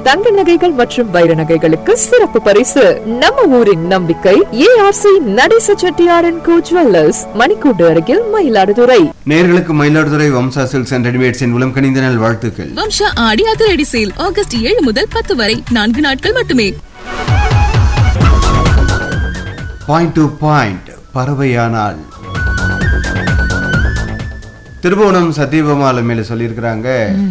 தங்க நகைகள் மற்றும் வைர நகைகளுக்கு சிறப்பு பரிசு நம்ம ஊரின் நம்பிக்கை ஏஆர்சி நடேச செட்டியாரன் கோ ஜுவல்லர்ஸ் மணிக்கூடு அருகில் மயிலாடுதுறை நேர்களுக்கு மயிலாடுதுறை வம்சா சில்க்ஸ் அண்ட் ரெடிமேட்ஸின் உளம் கணிந்த நாள் வாழ்த்துக்கள் வம்சா ஆடி அதிரடி சேல் ஆகஸ்ட் ஏழு முதல் பத்து வரை நான்கு நாட்கள் மட்டுமே பாயிண்ட் டு பாயிண்ட் பறவையானால் திருபுவனம் சத்தியபாமால மேல சொல்லியிருக்கிறாங்க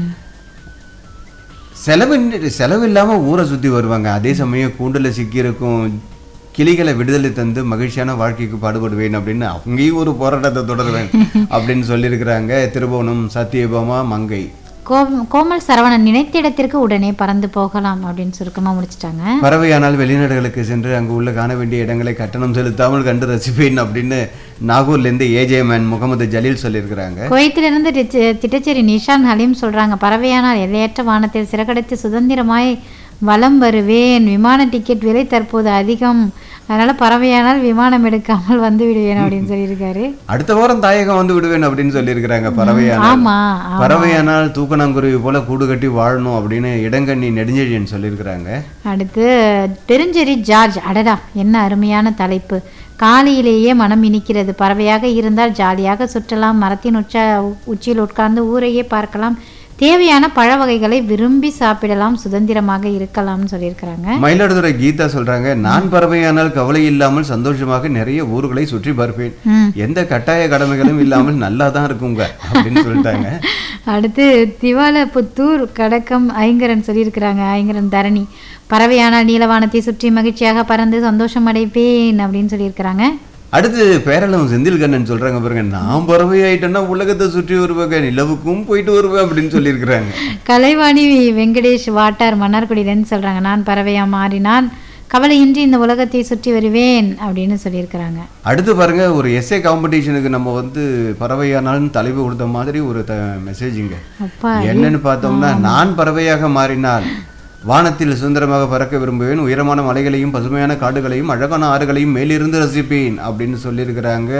செலவு செலவு இல்லாம ஊரை சுத்தி வருவாங்க அதே சமயம் கூண்டுல சிக்கியிருக்கும் கிளிகளை விடுதலை தந்து மகிழ்ச்சியான வாழ்க்கைக்கு பாடுபடுவேன் அப்படின்னு அங்கேயும் ஒரு போராட்டத்தை தொடருவேன் அப்படின்னு சொல்லியிருக்கிறாங்க திருபுவனம் சத்தியபாமா மங்கை கோ- கோமல் சரவணன் நினைத்த இடத்திற்கு உடனே பறந்து போகலாம் அப்படின்னு சுருக்கமா முடிச்சிட்டாங்க பறவையானால் வெளிநாடுகளுக்கு சென்று அங்கு உள்ள காண வேண்டிய இடங்களை கட்டணம் செலுத்தாமல் கண்டு ரசிப்பேன் அப்படின்னு நாகூர்லேருந்து ஏஜே மேன் முகமது ஜலீல் சொல்லியிருக்கிறாங்க குவைத்திலிருந்து திச்ச- திட்டச்சேரி நிஷான் ஹலீம் சொல்றாங்க பறவையானால் எல்லையற்ற வானத்தில் சிறகடைத்து சுதந்திரமாய் வலம் வருவேன் விமான டிக்கெட் விலை தற்போது அதிகம் அதனால பறவையானால் விமானம் எடுக்காமல் வந்து விடுவேன் அப்படின்னு சொல்லியிருக்காரு அடுத்த வாரம் தாயகம் வந்து விடுவேன் அப்படின்னு சொல்லியிருக்கிறாங்க பறவையானால் ஆமா ஆமா. பறவையானால் தூக்கணாங்குருவி போல கூடு கட்டி வாழணும் அப்படின்னு இடங்கண்ணி நெடுஞ்செழியன் சொல்லியிருக்கிறாங்க அடுத்து பெருஞ்செரி ஜார்ஜ் அடடா என்ன அருமையான தலைப்பு காலையிலேயே மனம் இனிக்கிறது பறவையாக இருந்தால் ஜாலியாக சுற்றலாம் மரத்தின் உச்ச உச்சியில் உட்கார்ந்து ஊரையே பார்க்கலாம் தேவையான பழ வகைகளை விரும்பி சாப்பிடலாம் சுதந்திரமாக இருக்கலாம்னு சொல்லியிருக்கிறாங்க மயிலாடுதுறை கீதா சொல்றாங்க நான் பறவையானால் கவலை இல்லாமல் சந்தோஷமாக நிறைய ஊர்களை சுற்றி பார்ப்பேன் ம். எந்த கட்டாய கடமைகளும் இல்லாமல் நல்லா தான் இருக்குங்க அப்படின்னு சொல்லிட்டாங்க அடுத்து திவாலபுத்தூர் கடக்கம் ஐங்கரன் சொல்லியிருக்கிறாங்க ஐங்கரன் தரணி பறவையானால் நீலவானத்தை சுற்றி மகிழ்ச்சியாக பறந்து சந்தோஷம் அடைப்பேன் அப்படின்னு சொல்லியிருக்கிறாங்க அடுத்து பேரளம் செந்தில் கண்ணன் சொல்றாங்க பாருங்க நான் பறவை ஆயிட்டேன்னா உலகத்தை சுற்றி வருவாங்க நிலவுக்கும் போயிட்டு வருவேன் அப்படின்னு சொல்லியிருக்கிறாங்க கலைவாணி வெங்கடேஷ் வாட்டார் மன்னார்குடியிலேருந்து சொல்றாங்க நான் பறவையா மாறினான் கவலையின்றி இந்த உலகத்தை சுற்றி வருவேன் அப்படின்னு சொல்லியிருக்கிறாங்க அடுத்து பாருங்க ஒரு எஸ்ஏ காம்படிஷனுக்கு நம்ம வந்து பறவையானாலும் தலைவு கொடுத்த மாதிரி ஒரு த மெசேஜுங்க அப்பா என்னன்னு பார்த்தோம்னா நான் பறவையாக மாறினால் வானத்தில் சுதந்திரமாக பறக்க விரும்புவேன் உயரமான மலைகளையும் பசுமையான காடுகளையும் அழகான ஆறுகளையும் மேலிருந்து ரசிப்பேன் அப்படின்னு சொல்லியிருக்கிறாங்க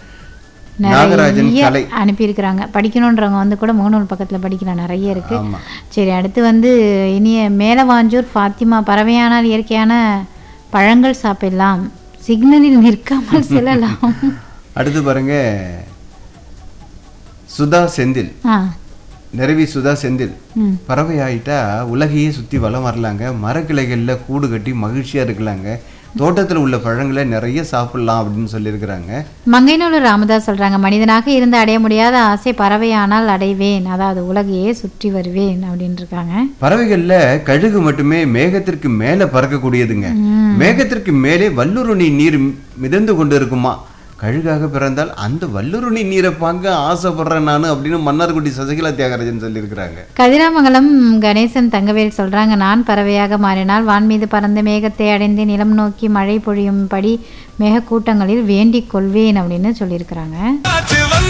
நாகராஜன் நிறைய கலை அனுப்பியிருக்கிறாங்க படிக்கணுன்றவங்க வந்து கூட முகநூல் பக்கத்துல படிக்கலாம் நிறைய இருக்கு ஆமா சரி அடுத்து வந்து இனிய மேலவாஞ்சூர் ஃபாத்திமா பறவையானால் இயற்கையான பழங்கள் சாப்பிடலாம் சிக்னலில் நிற்காமல் செல்லலாம் அடுத்து பாருங்க சுதா செந்தில் ஆ நிறவி சுதா செந்தில் ம் பறவை ஆயிட்டா உலகையே சுத்தி வலம் வரலாங்க மரக்கிளைகள்ல கூடு கட்டி மகிழ்ச்சியா இருக்கலாங்க தோட்டத்துல உள்ள பழங்களை நிறைய சாப்பிடலாம் அப்படின்னு சொல்லியிருக்கிறாங்க மங்கைநல்லூர் ராமதாஸ் சொல்றாங்க மனிதனாக இருந்து அடைய முடியாத ஆசை பறவையானால் அடைவேன் அதாவது உலகையே சுற்றி வருவேன் அப்படின்னு இருக்காங்க பறவைகள்ல கழுகு மட்டுமே மேகத்திற்கு மேல பறக்கக்கூடியதுங்க மேகத்திற்கு மேலே வல்லுருணி நீர் மிதந்து கொண்டு இருக்குமா கழுகாக பிறந்தால் அந்த வல்லுருணி நீரை பார்க்க ஆசைப்படுறேன் நான் அப்படின்னு மன்னார்குடி சசிகலா தியாகராஜன் சொல்லியிருக்கிறாங்க கதிராமங்கலம் கணேசன் தங்கவேல் சொல்றாங்க நான் பறவையாக மாறினால் வான் மீது பறந்த மேகத்தை அடைந்து நிலம் நோக்கி மழை பொழியும்படி மேகக்கூட்டங்களில் வேண்டிக் கொள்வேன் அப்படின்னு சொல்லியிருக்கிறாங்க காற்று